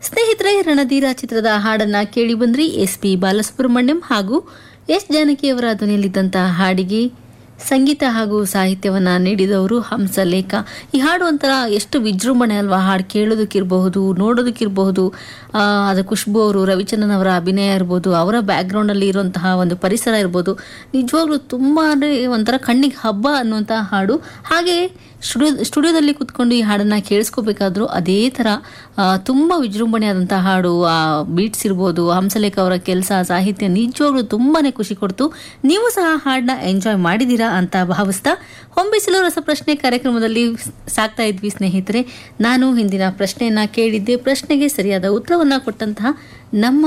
ಸ್ನೇಹಿತರೆ ರಣಧೀರ ಚಿತ್ರದ ಹಾಡನ್ನ ಕೇಳಿ ಬಂದ್ರಿ ಎಸ್ ಪಿ ಬಾಲಸುಬ್ರಹ್ಮಣ್ಯಂ ಹಾಗೂ ಎಸ್ ಜಾನಕಿಯವರ ಧ್ವನಿಯಲ್ಲಿದ್ದಂತಹ ಹಾಡಿಗೆ ಸಂಗೀತ ಹಾಗೂ ಸಾಹಿತ್ಯವನ್ನ ನೀಡಿದವರು ಹಂಸಲೇಖ ಈ ಹಾಡು ಒಂಥರ ಎಷ್ಟು ವಿಜೃಂಭಣೆ ಅಲ್ವಾ ಹಾಡು ಕೇಳೋದಕ್ಕಿರಬಹುದು ನೋಡೋದಕ್ಕಿರಬಹುದು ಆ, ಅದು ಖುಷ್ಬು ಅವರು ರವಿಚಂದ್ರನ್ ಅವರ ಅಭಿನಯ ಇರ್ಬೋದು ಅವರ ಬ್ಯಾಕ್ಗ್ರೌಂಡಲ್ಲಿ ಇರುವಂತಹ ಒಂದು ಪರಿಸರ ಇರ್ಬೋದು ನಿಜವಾಗ್ಲೂ ತುಂಬಾ ಅಂದರೆ ಒಂಥರ ಕಣ್ಣಿಗೆ ಹಬ್ಬ ಅನ್ನುವಂತಹ ಹಾಡು ಹಾಗೆ ಸ್ಟುಡಿಯೋ ಸ್ಟುಡಿಯೋದಲ್ಲಿ ಕುತ್ಕೊಂಡು ಈ ಹಾಡನ್ನ ಕೇಳಿಸ್ಕೋಬೇಕಾದ್ರೂ ಅದೇ ಥರ ಆ, ತುಂಬ ವಿಜೃಂಭಣೆಯಾದಂತಹ ಹಾಡು ಆ ಬೀಟ್ಸ್ ಇರ್ಬೋದು ಹಂಸಲೇಖ ಅವರ ಕೆಲಸ ಸಾಹಿತ್ಯ ನಿಜವಾಗ್ಲೂ ತುಂಬಾನೇ ಖುಷಿ ಕೊಡ್ತು ನೀವು ಸಹ ಹಾಡನ್ನ ಎಂಜಾಯ್ ಮಾಡಿದ್ದೀರಾ ಅಂತ ಭಾವಿಸ್ತಾ ಹೊಂಬಿಸಿಲು ರಸಪ್ರಶ್ನೆ ಕಾರ್ಯಕ್ರಮದಲ್ಲಿ ಸಾಕ್ತಾ ಇದ್ವಿ ಸ್ನೇಹಿತರೆ ನಾನು ಹಿಂದಿನ ಪ್ರಶ್ನೆಯನ್ನ ಕೇಳಿದ್ದೆ ಪ್ರಶ್ನೆಗೆ ಸರಿಯಾದ ಉತ್ತರವನ್ನ ಕೊಟ್ಟಂತಹ ನಮ್ಮ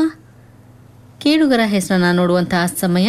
ಕೇಳುಗರ ಹೆಸರನ್ನ ನೋಡುವಂತಹ ಸಮಯ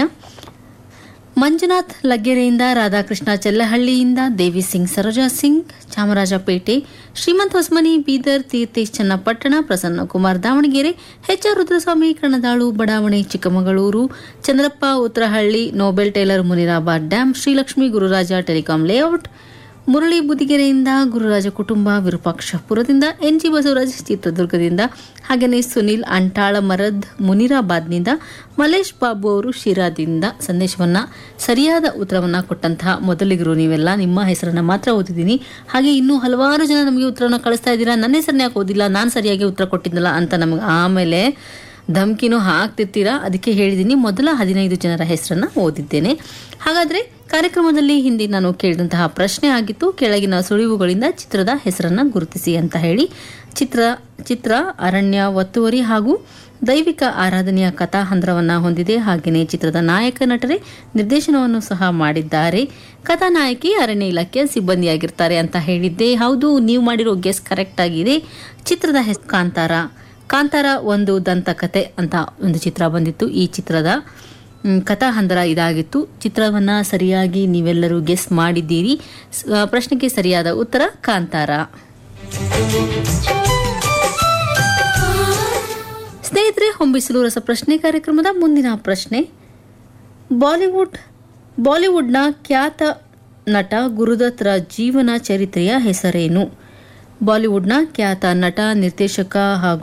ಮಂಜುನಾಥ್ ಲಗ್ಗೆರೆಯಿಂದ ರಾಧಾಕೃಷ್ಣ ಚೆಲ್ಲಹಳ್ಳಿಯಿಂದ ದೇವಿ ಸಿಂಗ್ ಸರೋಜಾ ಸಿಂಗ್ ಚಾಮರಾಜಪೇಟೆ ಶ್ರೀಮಂತ್ ಹೊಸಮನಿ ಬೀದರ್ ತೀರ್ಥೇಶ್ ಚನ್ನಪಟ್ಟಣ ಪ್ರಸನ್ನ ಕುಮಾರ್ ದಾವಣಗೆರೆ ಎಚ್ ಆರ್ ರುದ್ರಸ್ವಾಮಿ ಕಣದಾಳು ಬಡಾವಣೆ Chikkamagaluru Chandrappa Uttarahalli Nobel tailor Munirabad dam Shrilakshmi Gururaja telecom layout Murali ಬುದಿಗೆರೆಯಿಂದ ಗುರುರಾಜ ಕುಟುಂಬ ವಿರೂಪಾಕ್ಷಪುರದಿಂದ ಎನ್ ಜಿ ಬಸವರಾಜ್ ಚಿತ್ರದುರ್ಗದಿಂದ ಹಾಗೆಯೇ ಸುನಿಲ್ ಅಂಟಾಳ ಮರದ್ ಮುನಿರಾಬಾದ್ನಿಂದ ಮಲೇಶ್ ಬಾಬು ಅವರು ಶಿರಾದಿಂದ ಸಂದೇಶವನ್ನ ಸರಿಯಾದ ಉತ್ತರವನ್ನ ಕೊಟ್ಟಂತಹ ಮೊದಲಿಗರು ನೀವೆಲ್ಲ ನಿಮ್ಮ ಹೆಸರನ್ನ ಮಾತ್ರ ಓದಿದ್ದೀನಿ ಹಾಗೆ ಇನ್ನೂ ಹಲವಾರು ಜನ ನಮಗೆ ಉತ್ತರವನ್ನು ಕಳಿಸ್ತಾ ಇದ್ದೀರಾ ನನ್ನ ಹೆಸರನ್ನ ಯಾಕೆ ಓದಿಲ್ಲ ನಾನು ಸರಿಯಾಗಿ ಉತ್ತರ ಕೊಟ್ಟಿದ್ದಲ್ಲ ಅಂತ ನಮಗೆ ಆಮೇಲೆ ಧಮ್ಕಿನೂ ಹಾಕ್ತಿರ್ತೀರಾ ಅದಕ್ಕೆ ಹೇಳಿದ್ದೀನಿ ಮೊದಲ ಹದಿನೈದು ಜನರ ಹೆಸರನ್ನ ಓದಿದ್ದೇನೆ ಹಾಗಾದ್ರೆ ಕಾರ್ಯಕ್ರಮದಲ್ಲಿ ಹಿಂದೆ ನಾನು ಕೇಳಿದಂತಹ ಪ್ರಶ್ನೆ ಆಗಿತ್ತು ಕೆಳಗಿನ ಸುಳಿವುಗಳಿಂದ ಚಿತ್ರದ ಹೆಸರನ್ನ ಗುರುತಿಸಿ ಅಂತ ಹೇಳಿ ಚಿತ್ರ ಚಿತ್ರ ಅರಣ್ಯ ಒತ್ತುವರಿ ಹಾಗೂ ದೈವಿಕ ಆರಾಧನೆಯ ಕಥಾಹಂದ್ರವನ್ನ ಹೊಂದಿದೆ ಹಾಗೆಯೇ ಚಿತ್ರದ ನಾಯಕ ನಟರೇ ನಿರ್ದೇಶನವನ್ನು ಸಹ ಮಾಡಿದ್ದಾರೆ ಕಥಾನಾಯಕಿ ಅರಣ್ಯ ಇಲಾಖೆಯ ಸಿಬ್ಬಂದಿಯಾಗಿರ್ತಾರೆ ಅಂತ ಹೇಳಿದ್ದೆ ಹೌದು ನೀವು ಮಾಡಿರೋ ಗೆಸ್ ಕರೆಕ್ಟ್ ಆಗಿದೆ ಚಿತ್ರದ ಹೆಸರು ಕಾಂತಾರ ಕಾಂತಾರ ಒಂದು ದಂತಕತೆ ಅಂತ ಒಂದು ಚಿತ್ರ ಬಂದಿತ್ತು ಈ ಚಿತ್ರದ ಮ್, ಕಥಾಹಂದರ ಇದಾಗಿತ್ತು ಚಿತ್ರವನ್ನ ಸರಿಯಾಗಿ ನೀವೆಲ್ಲರೂ ಗೆಸ್ ಮಾಡಿದ್ದೀರಿ ಸ್- ಆ, ಪ್ರಶ್ನೆಗೆ ಸರಿಯಾದ ಉತ್ತರ ಕಾಂತಾರ ಸ್ನೇಹಿತರೆ ಹೊಂಬಿಸಲು ರಸಪ್ರಶ್ನೆ ಕಾರ್ಯಕ್ರಮದ ಮುಂದಿನ ಪ್ರಶ್ನೆ ಬಾಲಿವುಡ್ ಬಾಲಿವುಡ್ನ ಖ್ಯಾತ ನಟ ಗುರುದತ್ತರ ಜೀವನ ಚರಿತ್ರೆಯ ಹೆಸರೇನು ಬಾಲಿವುಡ್ನ ಖ್ಯಾತ ನಟ ನಿರ್ದೇಶಕ ಹಾಗೂ